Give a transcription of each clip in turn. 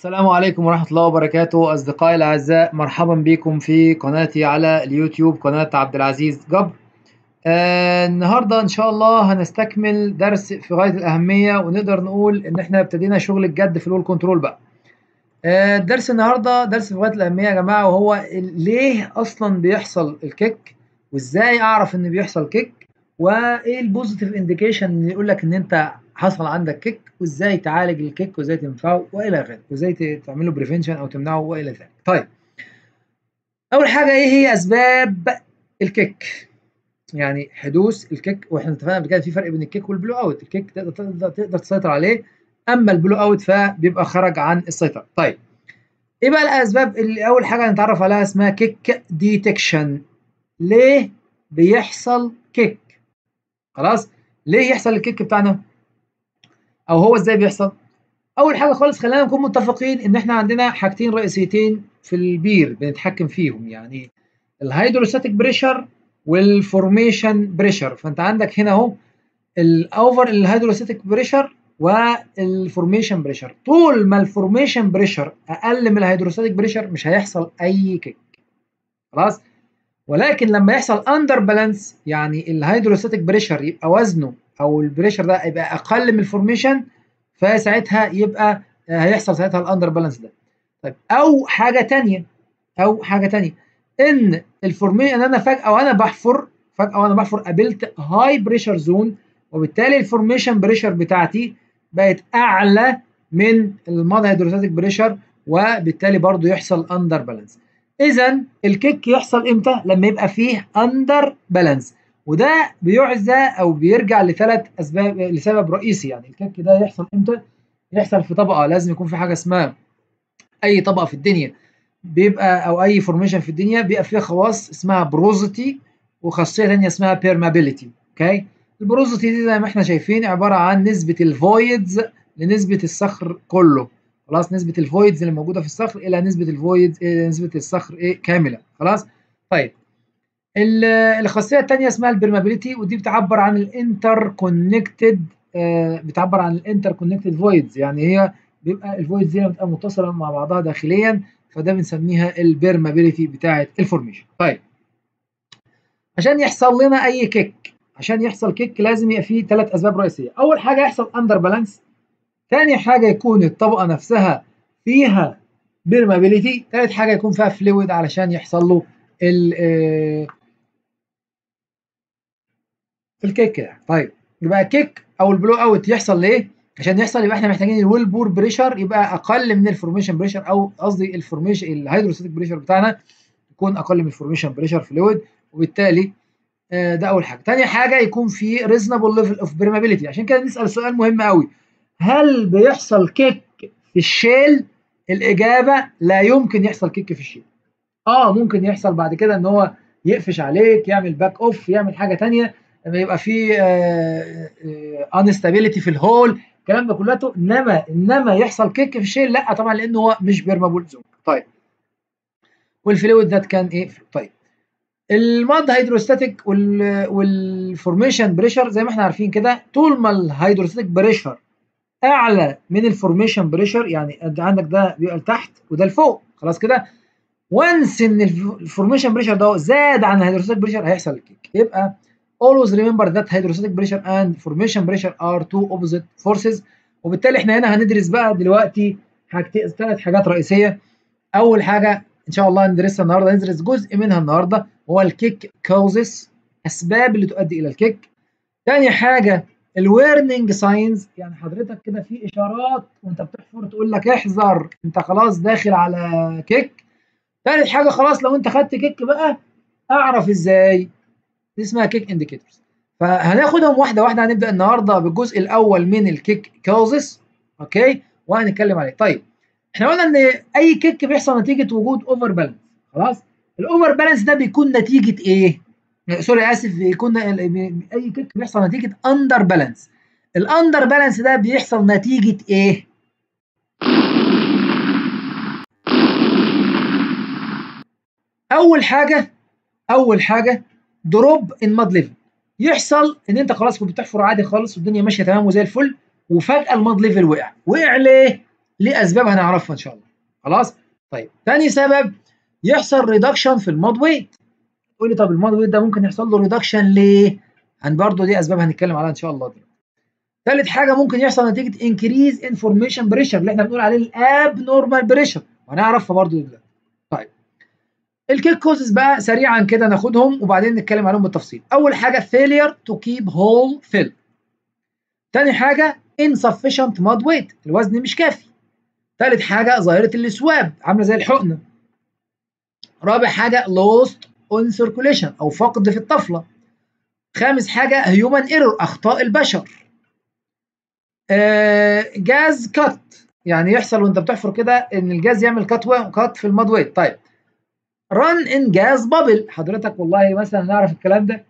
السلام عليكم ورحمة الله وبركاته أصدقائي الأعزاء مرحبا بكم في قناتي على اليوتيوب قناة عبد العزيز جبر آه النهاردة إن شاء الله هنستكمل درس في غاية الأهمية ونقدر نقول إن إحنا ابتدينا شغل الجد في الول كنترول بقى آه درس النهاردة درس في غاية الأهمية يا جماعة وهو ليه أصلا بيحصل الكيك وإزاي أعرف إن بيحصل كيك وإيه البوزيتيف إنديكيشن اللي يقول لك إن أنت حصل عندك كيك وازاي تعالج الكيك وازاي تنفعه والى اخره وازاي تعمل له بريفنشن او تمنعه والى ذلك طيب اول حاجه ايه هي اسباب الكيك يعني حدوث الكيك واحنا اتفقنا قبل كده في فرق بين الكيك والبلو اوت الكيك تقدر تقدر, تقدر تسيطر عليه اما البلو اوت فبيبقى خرج عن السيطره طيب ايه بقى الاسباب اللي اول حاجه نتعرف عليها اسمها كيك ديتكشن ليه بيحصل كيك خلاص ليه يحصل الكيك بتاعنا او هو ازاي بيحصل اول حاجه خالص خلينا نكون متفقين ان احنا عندنا حاجتين رئيسيتين في البير بنتحكم فيهم يعني الهيدروستاتيك بريشر والفورميشن بريشر فانت عندك هنا اهو الاوفر الهيدروستاتيك بريشر والفورميشن بريشر طول ما الفورميشن بريشر اقل من الهيدروستاتيك بريشر مش هيحصل اي كيك خلاص ولكن لما يحصل اندر بالانس يعني الهيدروستاتيك بريشر يبقى وزنه او البريشر ده يبقى اقل من الفورميشن فساعتها يبقى هيحصل ساعتها الاندر بالانس ده طيب او حاجه ثانيه او حاجه ثانيه ان الفورميشن ان انا فجاه وانا بحفر فجاه وانا بحفر قابلت هاي بريشر زون وبالتالي الفورميشن بريشر بتاعتي بقت اعلى من الماضي هيدروستاتيك بريشر وبالتالي برضو يحصل اندر بالانس اذا الكيك يحصل امتى لما يبقى فيه اندر بالانس وده بيعزى او بيرجع لثلاث اسباب لسبب رئيسي يعني الكيك ده يحصل امتى يحصل في طبقه لازم يكون في حاجه اسمها اي طبقه في الدنيا بيبقى او اي فورميشن في الدنيا بيبقى فيها خواص اسمها بروزيتي وخاصيه ثانيه اسمها بيرمابيليتي اوكي البروزيتي دي زي ما احنا شايفين عباره عن نسبه الفويدز لنسبه الصخر كله خلاص نسبه الفويدز اللي موجوده في الصخر الى نسبه الفويدز الى نسبه الصخر ايه كامله خلاص طيب الخاصيه الثانيه اسمها البرمابيليتي ودي بتعبر عن الانتر كونكتد آه بتعبر عن الانتر كونكتد فويدز يعني هي بيبقى الفويدز دي بتبقى متصله مع بعضها داخليا فده بنسميها البرمابيليتي بتاعه الفورميشن طيب عشان يحصل لنا اي كيك عشان يحصل كيك لازم يبقى فيه ثلاث اسباب رئيسيه اول حاجه يحصل اندر بالانس ثاني حاجه يكون الطبقه نفسها فيها بيرمابيليتي ثالث حاجه يكون فيها فلويد علشان يحصل له ال الكيك ده طيب يبقى الكيك او البلو اوت يحصل ليه عشان يحصل يبقى احنا محتاجين الويل بور بريشر يبقى اقل من الفورميشن بريشر او قصدي الفورميشن الهيدروستاتيك بريشر بتاعنا يكون اقل من الفورميشن بريشر فلويد وبالتالي ده اول حاجه تاني حاجه يكون في ريزونبل ليفل اوف بيرمابيليتي عشان كده نسال سؤال مهم قوي هل بيحصل كيك في الشيل الاجابه لا يمكن يحصل كيك في الشيل اه ممكن يحصل بعد كده ان هو يقفش عليك يعمل باك اوف يعمل حاجه ثانيه لما يبقى في انستابيليتي في الهول الكلام ده كلته انما انما يحصل كيك في الشيل لا طبعا لانه هو مش بيرمابول زون طيب والفلويد ده كان ايه طيب الماد هيدروستاتيك والفورميشن بريشر زي ما احنا عارفين كده طول ما الهيدروستاتيك بريشر اعلى من الفورميشن بريشر يعني عندك ده بيبقى لتحت وده لفوق خلاص كده وانس ان الفورميشن بريشر ده زاد عن الهيدروستاتيك بريشر هيحصل الكيك يبقى always remember that hydrostatic pressure and formation pressure are two opposite forces وبالتالي احنا هنا هندرس بقى دلوقتي حاجتين ثلاث حاجات رئيسيه اول حاجه ان شاء الله ندرسها النهارده ندرس جزء منها النهارده هو الكيك كوزز اسباب اللي تؤدي الى الكيك ثاني حاجه الويرنينج ساينز يعني حضرتك كده في اشارات وانت بتحفر تقول لك احذر انت خلاص داخل على كيك ثالث حاجه خلاص لو انت خدت كيك بقى اعرف ازاي دي اسمها كيك انديكيتورز فهناخدهم واحده واحده هنبدا النهارده بالجزء الاول من الكيك كوزز اوكي وهنتكلم عليه طيب احنا قلنا ان اي كيك بيحصل نتيجه وجود اوفر بالانس خلاص الاوفر بالانس ده بيكون نتيجه ايه سوري اسف بيكون اي كيك بيحصل نتيجه اندر بالانس الاندر بالانس ده بيحصل نتيجه ايه اول حاجه اول حاجه دروب ان ماد ليفل يحصل ان انت خلاص كنت بتحفر عادي خالص والدنيا ماشيه تمام وزي الفل وفجاه الماد ليفل وقع وقع ليه ليه اسباب هنعرفها ان شاء الله خلاص طيب تاني سبب يحصل ريدكشن في المود ويت تقول لي طب المود ويت ده ممكن يحصل له ريدكشن ليه هن برضه دي اسباب هنتكلم عليها ان شاء الله دلوقتي ثالث حاجه ممكن يحصل نتيجه انكريز انفورميشن بريشر اللي احنا بنقول عليه الاب نورمال بريشر وهنعرفها برضه دلوقتي طيب الكيك كوزز بقى سريعا كده ناخدهم وبعدين نتكلم عليهم بالتفصيل اول حاجه failure to keep whole fill تاني حاجه insufficient mud weight الوزن مش كافي ثالث حاجه ظاهره الاسواب عامله زي الحقنه رابع حاجه lost on circulation او فقد في الطفله خامس حاجه human error اخطاء البشر آه جاز كات يعني يحصل وانت بتحفر كده ان الجاز يعمل كات كات في الماد ويت طيب رن ان جاز بابل حضرتك والله مثلا نعرف الكلام ده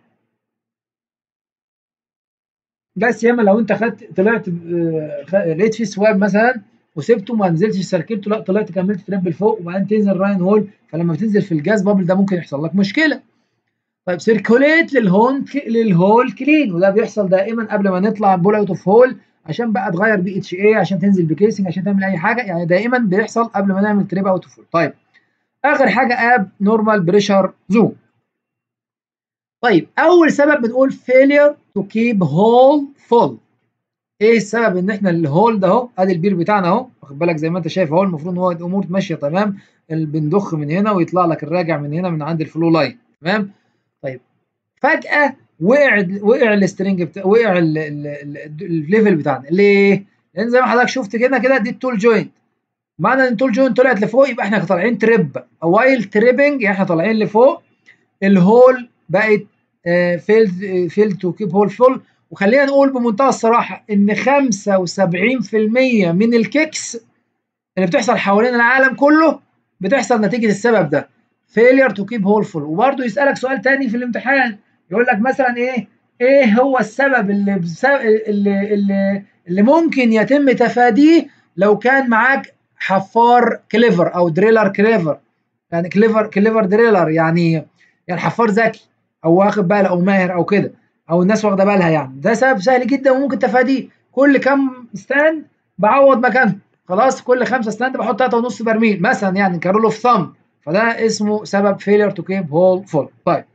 بس ياما لو انت خدت طلعت لقيت فيه سواب مثلا وسبته ما نزلتش سركبته لا طلعت كملت تربل فوق وبعدين تنزل راين هول فلما بتنزل في الجاز بابل ده ممكن يحصل لك مشكله طيب سيركوليت للهون للهول كلين وده بيحصل دائما قبل ما نطلع بول اوت اوف هول عشان بقى تغير بي اتش اي عشان تنزل بكيسنج عشان تعمل اي حاجه يعني دائما بيحصل قبل ما نعمل تريب اوت اوف هول طيب اخر حاجه اب نورمال بريشر زوم طيب اول سبب بنقول failure to keep hole full ايه السبب ان احنا الهول ده اهو ادي البير بتاعنا اهو واخد بالك زي ما انت شايف اهو المفروض ان هو الامور ماشيه تمام بنضخ من هنا ويطلع لك الراجع من هنا من عند الفلو لاين تمام طيب فجاه وقع وقع السترنج بتاع وقع الليفل بتاعنا ليه؟ لان زي ما حضرتك شفت كده كده دي التول جوينت معنى ان التول جوينت طلعت لفوق يبقى احنا طالعين تريب وايل تريبنج يعني احنا طالعين لفوق الهول بقت فيلد فيلد تو كيب هول فول وخلينا نقول بمنتهى الصراحه ان 75% من الكيكس اللي بتحصل حوالين العالم كله بتحصل نتيجه السبب ده فيلير تو كيب هول فول وبرده يسالك سؤال تاني في الامتحان يقول لك مثلا ايه ايه هو السبب اللي بسبب اللي اللي اللي ممكن يتم تفاديه لو كان معاك حفار كليفر او دريلر كليفر يعني كليفر كليفر دريلر يعني يعني حفار ذكي او واخد باله او ماهر او كده او الناس واخده بالها يعني ده سبب سهل جدا وممكن تفاديه كل كام ستاند بعوض مكانه خلاص كل خمسه ستاند بحط 3.5 برميل مثلا يعني كرول اوف ثumb فده اسمه سبب فيلير تو كيب هول فول طيب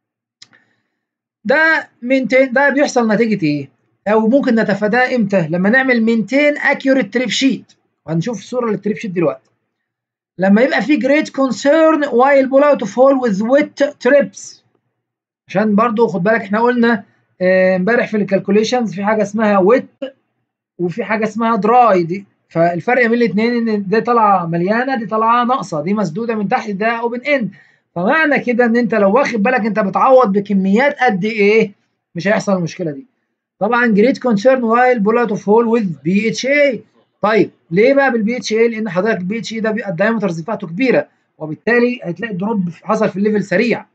ده مينتين ده بيحصل نتيجه ايه او ممكن نتفاداه امتى لما نعمل مينتين اكيوريت تريب شيت وهنشوف صوره للتريب شيت دلوقتي لما يبقى في great concern while pull out of hole with wet trips عشان برضو خد بالك احنا قلنا امبارح في الكالكوليشنز في حاجه اسمها ويت وفي حاجه اسمها دراي دي فالفرق بين الاثنين ان دي طالعه مليانه دي طالعه ناقصه دي مسدوده من تحت ده اوبن اند فمعنى كده ان انت لو واخد بالك انت بتعوض بكميات قد ايه مش هيحصل المشكله دي طبعا جريت كونسيرن وايل بولات اوف هول وذ بي اتش اي طيب ليه بقى بالبي اتش اي لان حضرتك البي اتش اي ده بيبقى الدايمترز بتاعته كبيره وبالتالي هتلاقي دروب حصل في الليفل سريع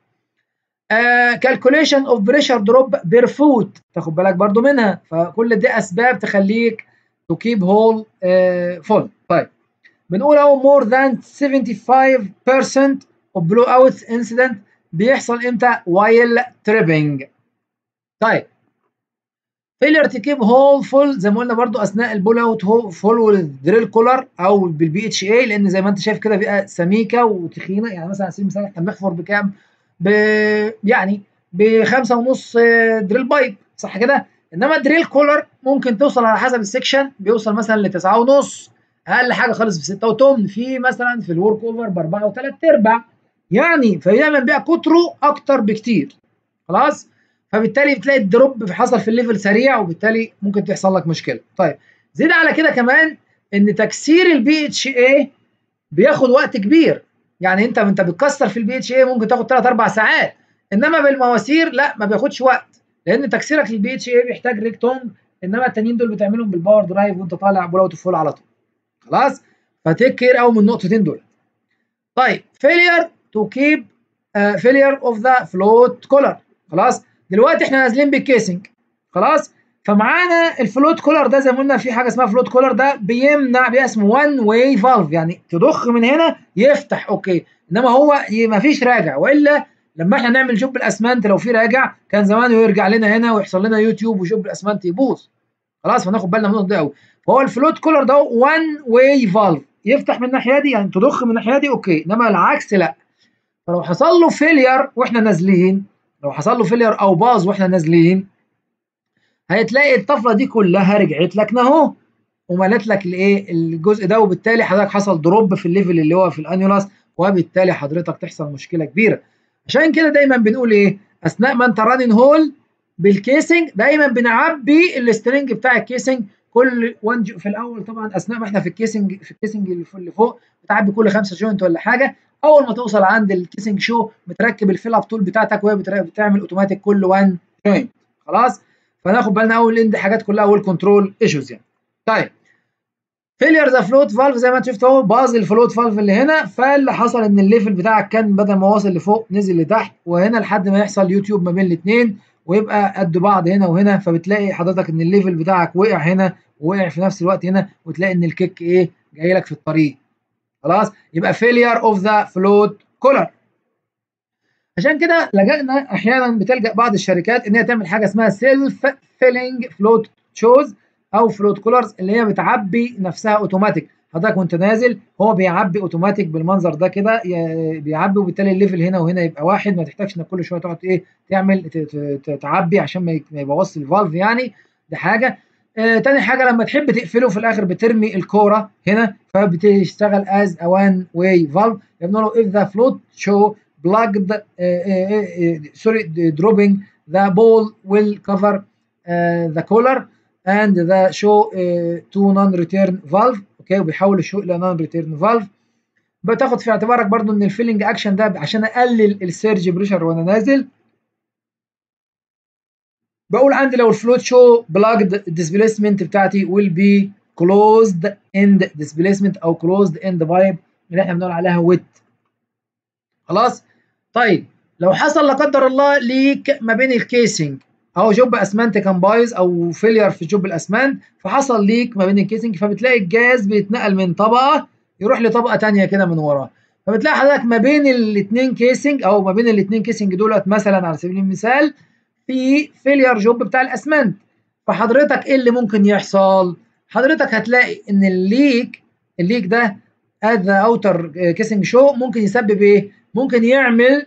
كالكوليشن اوف بريشر دروب بير فوت تاخد بالك برضو منها فكل دي اسباب تخليك تو كيب هول فول طيب بنقول اهو مور ذان 75% اوف بلو اوت انسيدنت بيحصل امتى وايل تريبنج طيب فيلير تو كيب هول فول زي ما قلنا برضو اثناء البول اوت فول والدريل كولر او بالبي اتش اي لان زي ما انت شايف كده بيبقى سميكه وتخينه يعني مثلا على سبيل المثال احنا بنحفر بكام؟ ب يعني بخمسة ونص دريل بايب صح كده؟ انما الدريل كولر ممكن توصل على حسب السكشن بيوصل مثلا لتسعة ونص اقل حاجه خالص بستة وتمن في مثلا في الورك اوفر باربعة وثلاث ارباع يعني فيعمل بيها قطره اكتر بكتير خلاص؟ فبالتالي بتلاقي الدروب حصل في الليفل سريع وبالتالي ممكن تحصل لك مشكله. طيب زيد على كده كمان ان تكسير البي اتش اي بياخد وقت كبير يعني انت انت بتكسر في البي اتش اي ممكن تاخد 3 4 ساعات انما بالمواسير لا ما بياخدش وقت لان تكسيرك للبي اتش اي بيحتاج ريكتونج انما التانيين دول بتعملهم بالباور درايف وانت طالع بولاوت فول على طول خلاص فتيك كير قوي من النقطتين دول طيب فيلير تو كيب فيلير اوف ذا فلوت كولر خلاص دلوقتي احنا نازلين بالكيسنج خلاص فمعانا الفلوت كولر ده زي ما قلنا في حاجه اسمها فلوت كولر ده بيمنع بيبقى اسمه وان واي فالف يعني تضخ من هنا يفتح اوكي انما هو ما فيش راجع والا لما احنا نعمل جوب الاسمنت لو في راجع كان زمانه يرجع لنا هنا ويحصل لنا يوتيوب وجوب الاسمنت يبوظ خلاص فناخد بالنا من النقطه دي قوي فهو الفلوت كولر ده وان واي فالف يفتح من الناحيه دي يعني تضخ من الناحيه دي اوكي انما العكس لا فلو حصل له فيلير واحنا نازلين لو حصل له فيلير او باظ واحنا نازلين هتلاقي الطفله دي كلها رجعت لك اهو وملت لك الايه الجزء ده وبالتالي حضرتك حصل دروب في الليفل اللي هو في الانيولاس وبالتالي حضرتك تحصل مشكله كبيره عشان كده دايما بنقول ايه اثناء ما انت رانين هول بالكيسنج دايما بنعبي السترنج بتاع الكيسنج كل وان في الاول طبعا اثناء ما احنا في الكيسنج في الكيسنج اللي فوق بتعبي كل خمسه جوينت ولا حاجه اول ما توصل عند الكيسنج شو بتركب الفيل اب تول بتاعتك وهي بتعمل اوتوماتيك كل وان جوينت خلاص فناخد بالنا اول ان دي حاجات كلها والكنترول ايشوز يعني طيب فيلير ذا فلوت فالف زي ما انت شفت اهو باظ الفلوت فالف اللي هنا فاللي حصل ان الليفل بتاعك كان بدل ما واصل لفوق نزل لتحت وهنا لحد ما يحصل يوتيوب ما بين الاثنين ويبقى قد بعض هنا وهنا فبتلاقي حضرتك ان الليفل بتاعك وقع هنا ووقع في نفس الوقت هنا وتلاقي ان الكيك ايه جاي لك في الطريق خلاص يبقى فيلير اوف ذا فلوت كولر عشان كده لجأنا احيانا بتلجأ بعض الشركات ان هي تعمل حاجه اسمها سيلف فيلينج فلوت شوز او فلوت كولرز اللي هي بتعبي نفسها اوتوماتيك حضرتك وانت نازل هو بيعبي اوتوماتيك بالمنظر ده كده بيعبي وبالتالي الليفل هنا وهنا يبقى واحد ما تحتاجش انك كل شويه تقعد ايه تعمل تعبي عشان ما يبوظش الفالف يعني دي حاجه آه تاني حاجه لما تحب تقفله في الاخر بترمي الكوره هنا فبتشتغل از a one way valve بنقول له if the float show plugged uh, uh, uh, sorry dropping the ball will cover uh, the collar and the show uh, to non-return valve اوكي وبيحول الشو الى non-return valve بتاخد في اعتبارك برضو ان الفيلنج اكشن ده عشان اقلل السيرج بريشر وانا نازل بقول عندي لو الفلوت شو بلاجد ديسبيسمنت بتاعتي will be closed end displacement او closed end pipe اللي احنا بنقول عليها ويت خلاص طيب لو حصل لا قدر الله ليك ما بين الكيسنج اهو جوب اسمنت كان بايظ او فيلير في جوب الاسمنت فحصل ليك ما بين الكيسنج فبتلاقي الجاز بيتنقل من طبقه يروح لطبقه ثانيه كده من وراه فبتلاقي حضرتك ما بين الاثنين كيسنج او ما بين الاثنين كيسنج دولت مثلا على سبيل المثال في فيلير جوب بتاع الاسمنت فحضرتك ايه اللي ممكن يحصل؟ حضرتك هتلاقي ان الليك الليك ده at the outer كيسنج شو ممكن يسبب ايه؟ ممكن يعمل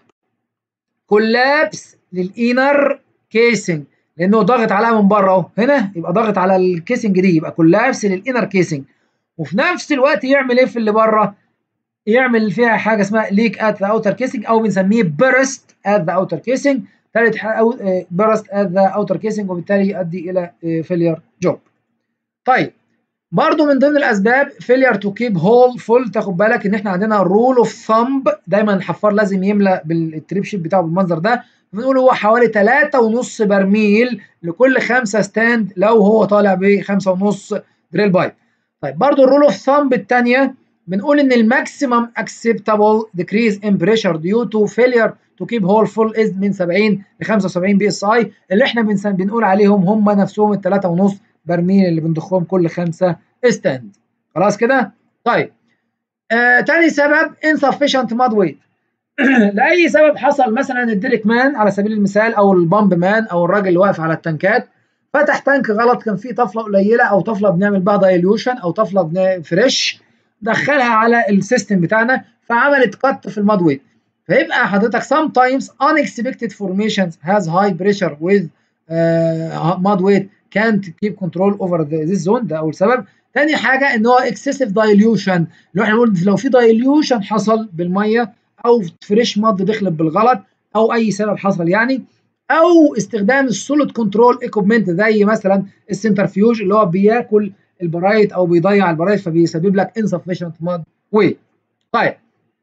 كولابس للانر كيسنج لانه ضاغط عليها من بره اهو هنا يبقى ضاغط على الكيسنج دي يبقى كولابس للانر كيسنج وفي نفس الوقت يعمل ايه في اللي بره؟ يعمل فيها حاجه اسمها ليك ات ذا اوتر كيسنج او بنسميه بيرست ات ذا اوتر كيسنج ثالث بيرست ات ذا اوتر كيسنج وبالتالي يؤدي الى فيلير جوب. طيب برضو من ضمن الاسباب فيلير تو كيب هول فول تاخد بالك ان احنا عندنا رول اوف ثامب دايما الحفار لازم يملى بالتريب شيب بتاعه بالمنظر ده بنقول هو حوالي 3.5 برميل لكل 5 ستاند لو هو طالع ب 5.5 دريل بايب. طيب برضو الرول اوف ثامب الثانيه بنقول ان الماكسيمم اكسبتابل ديكريز ان بريشر ديو تو فيلير تو كيب هول فول از من 70 ل 75 بي اس اي اللي احنا بنقول عليهم هم نفسهم ال 3.5 برميل اللي بنضخهم كل 5 ستاند خلاص كده طيب آه تاني سبب insufficient mud weight لاي سبب حصل مثلا الديريك مان على سبيل المثال او البامب مان او الراجل اللي واقف على التنكات فتح تانك غلط كان فيه طفله قليله او طفله بنعمل بها دايليوشن او طفله فريش دخلها على السيستم بتاعنا فعملت قط في الماد ويت فيبقى حضرتك sometimes unexpected formations has high pressure with uh, mud weight can't keep control over the, this zone ده اول سبب تاني حاجه ان هو excessive dilution اللي احنا بنقول لو في dilution حصل بالميه او فريش ماد دخلت بالغلط او اي سبب حصل يعني او استخدام السوليد كنترول ايكوبمنت زي مثلا السنترفيوج اللي هو بياكل البرايت او بيضيع البرايت فبيسبب لك insufficient mud weight طيب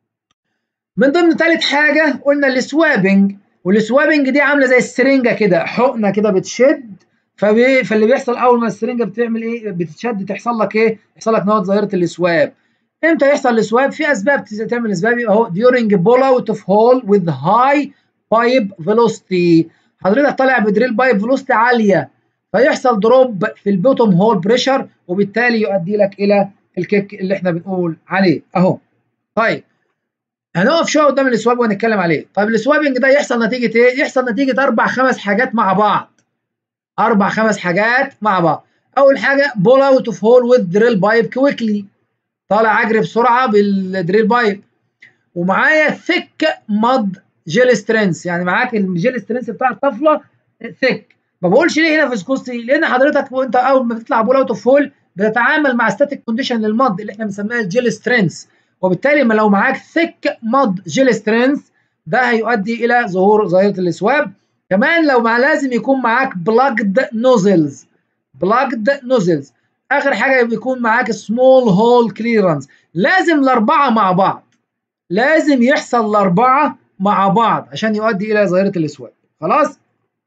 من ضمن ثالث حاجه قلنا السوابنج والسوابنج دي عامله زي السرنجه كده حقنه كده بتشد فبي... فاللي بيحصل اول ما السرنجه بتعمل ايه بتتشد تحصل لك ايه يحصل لك نوع ظاهره السواب امتى يحصل السواب في اسباب تعمل اسباب اهو during pull out of hole with high pipe velocity حضرتك طالع بدريل بايب فيلوستي عاليه فيحصل دروب في البوتوم هول بريشر وبالتالي يؤدي لك الى الكيك اللي احنا بنقول عليه اهو طيب هنقف شويه قدام السواب ونتكلم عليه طيب السوابنج ده يحصل نتيجه ايه يحصل نتيجه اربع خمس حاجات مع بعض اربع خمس حاجات مع بعض اول حاجه بول اوت اوف هول وذ دريل بايب كويكلي طالع اجري بسرعه بالدريل بايب ومعايا ثيك ماد جيل سترينث يعني معاك الجيل سترينث بتاع الطفله ثيك ما بقولش ليه هنا فيسكوستي لان حضرتك وانت اول ما بتطلع بول اوت اوف هول بتتعامل مع ستاتيك كونديشن للمض اللي احنا بنسميها الجيل سترينث وبالتالي ما لو معاك ثيك مض جيل سترينث ده هيؤدي الى ظهور ظاهره الاسواب كمان لو مع لازم يكون معاك بلاجد نوزلز بلاجد نوزلز اخر حاجه بيكون معاك سمول هول كليرنس لازم الاربعه مع بعض لازم يحصل الاربعه مع بعض عشان يؤدي الى ظاهره الاسواب خلاص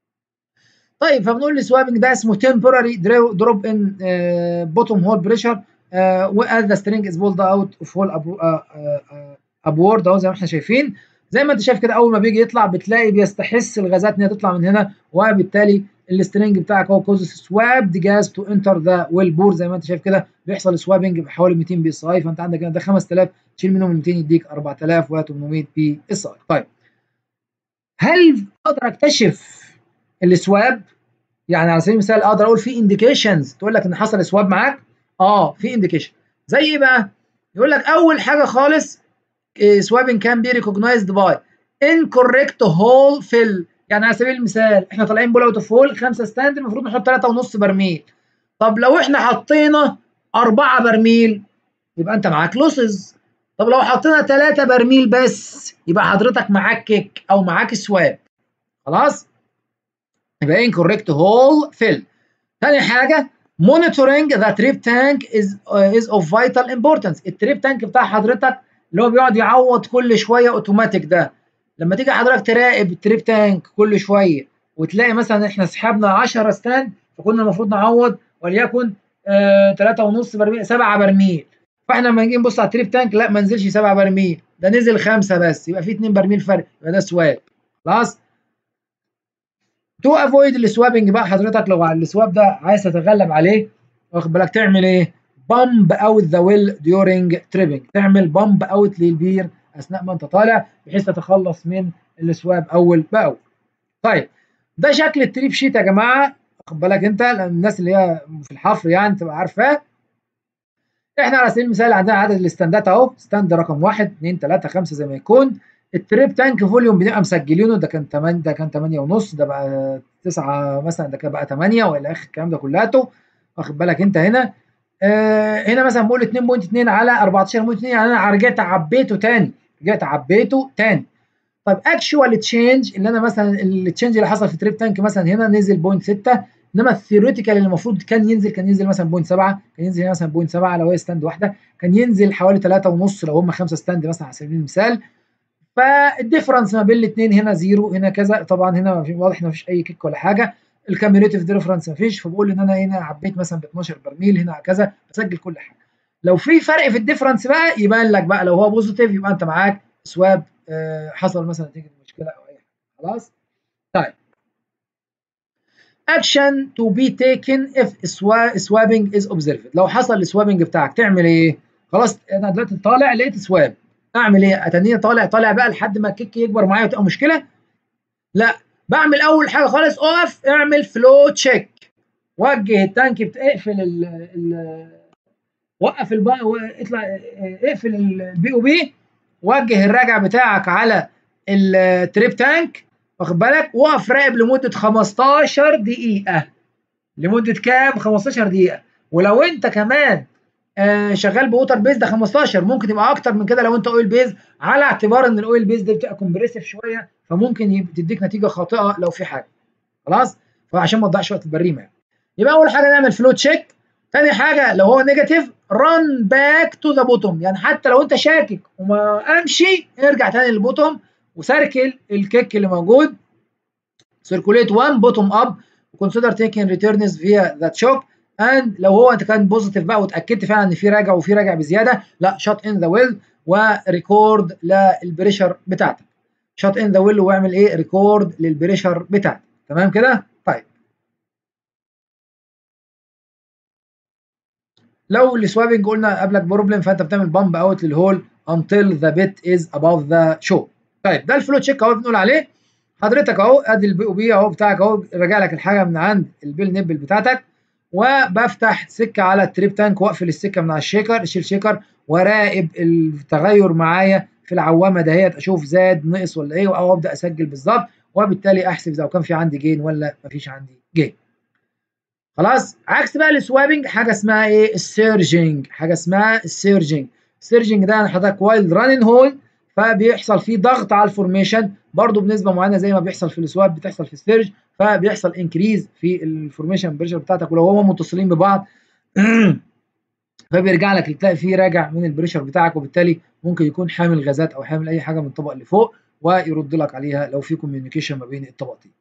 طيب فبنقول السوابنج ده اسمه temporary drop in uh, bottom hole pressure uh, as the string is pulled out of hole up, uh, uh, upward اهو زي ما احنا شايفين زي ما انت شايف كده اول ما بيجي يطلع بتلاقي بيستحث الغازات ان هي تطلع من هنا وبالتالي السترنج بتاعك هو كوز سواب جاز تو انتر ذا ويل بور زي ما انت شايف كده بيحصل سوابنج بحوالي 200 بي اس اي فانت عندك هنا ده 5000 تشيل منهم 200 يديك 4800 بي اس اي طيب هل اقدر اكتشف السواب يعني على سبيل المثال اقدر اقول في انديكيشنز تقول لك ان حصل سواب معاك اه في انديكيشن زي ايه بقى يقول لك اول حاجه خالص سوابنج كان بي ريكوجنايزد باي incorrect hole fill يعني على سبيل المثال احنا طالعين بول اوت اوف هول 5 ستاند المفروض نحط 3.5 برميل طب لو احنا حطينا 4 برميل يبقى انت معاك لوسز طب لو حطينا 3 برميل بس يبقى حضرتك معاك كيك او معاك سواب خلاص يبقى incorrect hole fill تاني حاجه monitoring the trip tank is uh, is of vital importance التريب تانك بتاع حضرتك اللي هو بيقعد يعوض كل شويه اوتوماتيك ده لما تيجي حضرتك تراقب التريب تانك كل شويه وتلاقي مثلا احنا سحبنا 10 ستاند فكنا المفروض نعوض وليكن 3.5 برميل 7 برميل فاحنا لما نيجي نبص على التريب تانك لا ما نزلش 7 برميل ده نزل 5 بس يبقى في 2 برميل فرق يبقى ده سواب خلاص تو افويد السوابنج بقى حضرتك لو على السواب ده عايز تتغلب عليه واخد بالك تعمل ايه؟ بامب اوت ذا ويل ديورنج تريبنج تعمل بامب اوت للبير اثناء ما انت طالع بحيث تتخلص من السواب اول باول. طيب ده شكل التريب شيت يا جماعه واخد بالك انت الناس اللي هي في الحفر يعني تبقى عارفاه. احنا على سبيل المثال عندنا عدد الاستندات اهو ستاند رقم 1 2 3 5 زي ما يكون التريب تانك فوليوم بنبقى مسجلينه ده كان 8 ده كان 8 ونص ده بقى 9 مثلا ده كان بقى 8 والى اخر الكلام ده كلته واخد بالك انت هنا آه هنا مثلا بقول 2.2 على 14.2 يعني انا رجعت عبيته تاني رجعت عبيته تاني طب اكشوال تشينج اللي انا مثلا التشينج اللي حصل في التريب تانك مثلا هنا نزل 0.6 انما الثيوريتيكال اللي المفروض كان ينزل كان ينزل مثلا 0.7 كان ينزل هنا مثلا 0.7 لو هي ستاند واحده كان ينزل حوالي 3.5 لو هم 5 ستاند مثلا على سبيل المثال فالديفرنس ما بين الاثنين هنا زيرو هنا كذا طبعا هنا واضح ما فيش اي كيك ولا حاجه الكاميريتيف ديفرنس ما فيش فبقول ان انا هنا عبيت مثلا ب 12 برميل هنا كذا بسجل كل حاجه لو في فرق في الديفرنس بقى يبان لك بقى لو هو بوزيتيف يبقى انت معاك سواب آه حصل مثلا نتيجه مشكله او اي حاجه خلاص طيب اكشن تو بي تيكن اف سوابنج از اوبزرفد لو حصل السوابنج بتاعك تعمل ايه خلاص انا دلوقتي طالع لقيت سواب اعمل ايه؟ اتنيه طالع طالع بقى لحد ما الكيك يكبر معايا وتبقى مشكله؟ لا بعمل اول حاجه خالص اقف اعمل فلو تشيك وجه التانك اقفل ال ال وقف الب... اطلع اقفل البي او بي وجه الراجع بتاعك على التريب تانك واخد بالك وقف راقب لمده 15 دقيقه لمده كام؟ 15 دقيقه ولو انت كمان آه شغال بوتر بيز ده 15 ممكن يبقى اكتر من كده لو انت اويل بيز على اعتبار ان الاويل بيز دي بتبقى كومبريسيف شويه فممكن تديك نتيجه خاطئه لو في حاجه خلاص فعشان ما تضيعش وقت البريمه يعني. يبقى اول حاجه نعمل فلو تشيك ثاني حاجه لو هو نيجاتيف ران باك تو ذا بوتوم يعني حتى لو انت شاكك وما امشي ارجع تاني للبوتوم وسيركل الكيك اللي موجود سيركوليت 1 بوتوم اب وكونسيدر تيكن ريتيرنز فيا ذات شوك اند لو هو انت كان بوزيتيف بقى واتاكدت فعلا ان في راجع وفي راجع بزياده لا شوت ان ذا ويل وريكورد للبريشر بتاعتك شوت ان ذا ويل واعمل ايه ريكورد للبريشر بتاعتك تمام كده طيب لو السوابنج قلنا قبلك بروبلم فانت بتعمل بامب اوت للهول until the bit is above the show طيب ده الفلو تشيك اهو بنقول عليه حضرتك اهو ادي البي او بي اهو بتاعك اهو راجع لك الحاجه من عند البيل نبل بتاعتك وبفتح سكه على التريب تانك واقفل السكه من على الشيكر الشيل شيكر وراقب التغير معايا في العوامه دهيت اشوف زاد نقص ولا ايه او ابدا اسجل بالظبط وبالتالي احسب اذا كان في عندي جين ولا مفيش عندي جين خلاص عكس بقى السوابنج حاجه اسمها ايه السيرجنج حاجه اسمها السيرجنج السيرجنج ده حضرتك وايل رانين هول فبيحصل فيه ضغط على الفورميشن برضو بنسبه معينه زي ما بيحصل في السواب بتحصل في السيرج فبيحصل انكريز في الفورميشن بريشر بتاعتك ولو هما متصلين ببعض فبيرجع لك تلاقي فيه راجع من البريشر بتاعك وبالتالي ممكن يكون حامل غازات او حامل اي حاجه من الطبق اللي فوق ويرد لك عليها لو في كوميونيكيشن ما بين الطبقتين.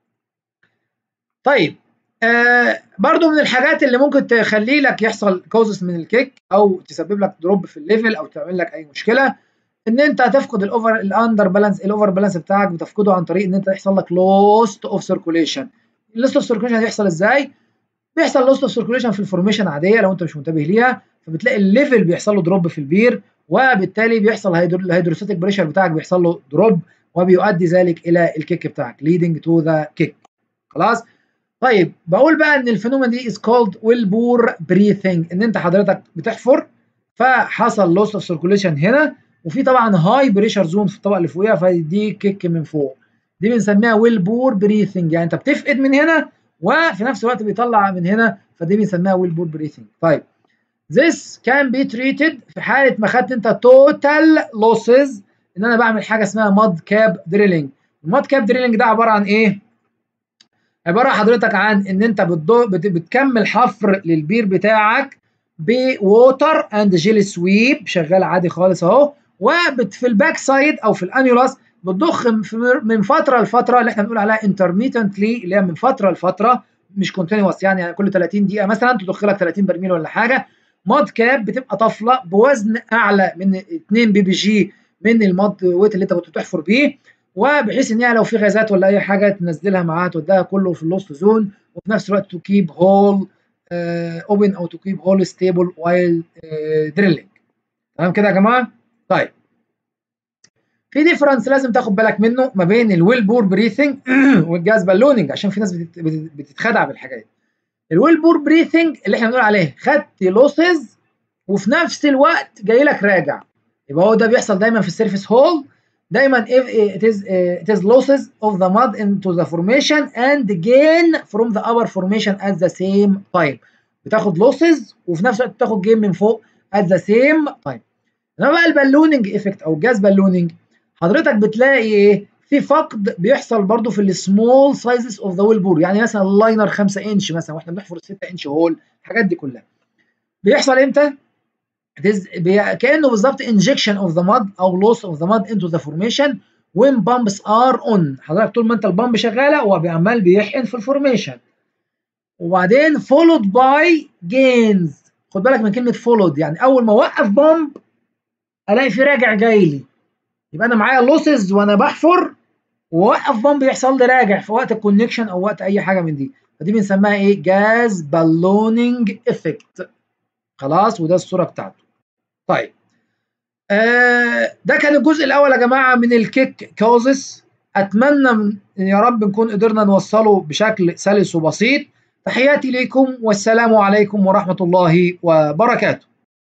طيب آه برضو من الحاجات اللي ممكن تخلي لك يحصل كوزس من الكيك او تسبب لك دروب في الليفل او تعمل لك اي مشكله ان انت هتفقد الاوفر الاندر بالانس الاوفر بالانس بتاعك بتفقده عن طريق ان انت يحصل لك لوست اوف سيركوليشن اللوست اوف سيركوليشن هيحصل ازاي بيحصل لوست اوف سيركوليشن في الفورميشن عاديه لو انت مش منتبه ليها فبتلاقي الليفل بيحصل له دروب في البير وبالتالي بيحصل الهيدروستاتيك بريشر بتاعك بيحصل له دروب وبيؤدي ذلك الى الكيك بتاعك leading to the kick خلاص طيب بقول بقى ان الفينومين دي از كولد ويلبور بريثنج ان انت حضرتك بتحفر فحصل لوس اوف سيركوليشن هنا وفي طبعا هاي بريشر زون في الطبقه اللي فوقيها فدي كيك من فوق دي بنسميها ويلبور بريثنج يعني انت بتفقد من هنا وفي نفس الوقت بيطلع من هنا فدي بنسميها ويلبور بريثنج طيب This can be treated في حالة ما خدت انت total losses ان انا بعمل حاجة اسمها ماد كاب دريلينج الماد كاب دريلينج ده عبارة عن ايه؟ عبارة حضرتك عن ان انت بت... بتكمل حفر للبير بتاعك بووتر اند جيل سويب شغال عادي خالص اهو وفي الباك سايد او في الانيولاس بتضخ من فتره لفتره اللي احنا بنقول عليها انترميتنتلي اللي هي من فتره لفتره مش كونتينوس يعني كل 30 دقيقه مثلا تضخ لك 30 برميل ولا حاجه ماد كاب بتبقى طفله بوزن اعلى من 2 بي بي جي من الماد ويت اللي انت كنت بتحفر بيه وبحيث ان هي لو في غازات ولا اي حاجه تنزلها معاها توديها كله في اللوست زون وفي نفس الوقت تو كيب هول اوبن او تو كيب هول ستيبل وايل دريلينج تمام كده يا جماعه طيب في ديفرنس لازم تاخد بالك منه ما بين الويل بور بريثنج والجاز بالوننج عشان في ناس بتتخدع بالحاجات الويل بور بريثنج اللي احنا بنقول عليه خدت لوسز وفي نفس الوقت جاي لك راجع يبقى هو ده بيحصل دايما في السيرفيس هول دايما if it is uh, it is losses of the mud into the formation and gain from the upper formation at the same time بتاخد losses وفي نفس الوقت بتاخد gain من فوق at the same time انما بقى البالوننج ايفكت او الجاز بالوننج حضرتك بتلاقي ايه في فقد بيحصل برضو في السمول سايزز اوف ذا ويل بور يعني مثلا اللاينر 5 انش مثلا واحنا بنحفر 6 انش هول الحاجات دي كلها بيحصل امتى كانه بالظبط injection of the mud او loss of the mud into the formation when pumps are on حضرتك طول ما انت البامب شغاله هو عمال بيحقن في الفورميشن وبعدين followed by gains خد بالك من كلمه followed يعني اول ما اوقف بامب الاقي في راجع جاي لي يبقى انا معايا لوسز وانا بحفر ووقف بامب يحصل لي راجع في وقت الكونكشن او وقت اي حاجه من دي فدي بنسميها ايه جاز بالوننج افكت خلاص وده الصوره بتاعته طيب آه ده كان الجزء الاول يا جماعه من الكيك كوزس اتمنى من يا رب نكون قدرنا نوصله بشكل سلس وبسيط تحياتي ليكم والسلام عليكم ورحمه الله وبركاته